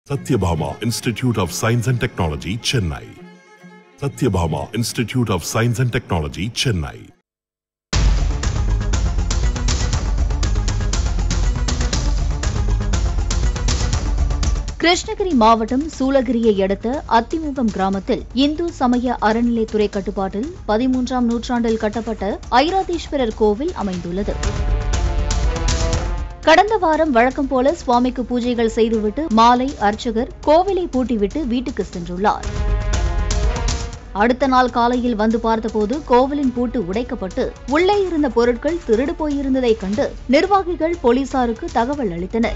Satyabhama Institute of Science and Technology, Chennai. Satyabhama Institute of Science and Technology, Chennai. Krishnagiri மாவட்டம் சூளகிரியை அடுத்த அத்திமுகம் கிராமத்தில் இந்து சமய அறநிலைத்துறை கட்டுப்பாட்டில் பதிமூன்றாம் நூற்றாண்டில் கட்டப்பட்ட ஐராதீஸ்வரர் கோவில் அமைந்துள்ளது கடந்த வாரம் வழக்கம் போல சுவாமிக்கு பூஜைகள் செய்துவிட்டு மாலை அர்ச்சகர் கோவிலை பூட்டிவிட்டு வீட்டுக்கு சென்றுள்ளார் அடுத்த நாள் காலையில் வந்து பார்த்தபோது கோவிலின் பூட்டு உடைக்கப்பட்டு உள்ளே இருந்த பொருட்கள் திருடு போயிருந்ததைக் கண்டு நிர்வாகிகள் போலீசாருக்கு தகவல் அளித்தனர்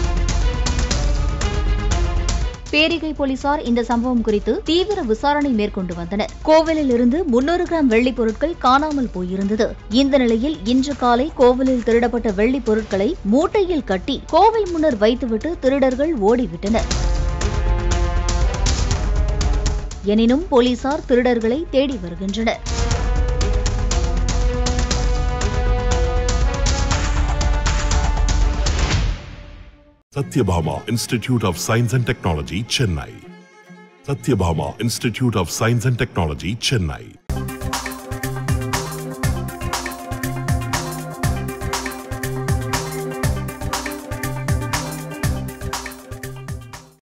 பேரிகை போலீசார் இந்த சம்பவம் குறித்து தீவிர விசாரணை மேற்கொண்டு வந்தனர் கோவிலில் இருந்து முன்னூறு கிராம் வெள்ளிப் பொருட்கள் காணாமல் போயிருந்தது இந்த நிலையில் இன்று காலை கோவிலில் திருடப்பட்ட வெள்ளிப் பொருட்களை மூட்டையில் கட்டி கோவில் முன்னர் வைத்துவிட்டு திருடர்கள் ஓடிவிட்டனர் எனினும் போலீசார் திருடர்களை தேடி வருகின்றனர் Satyabhama Institute of Science and Technology, Chennai. Satyabhama Institute of Science and Technology, Chennai.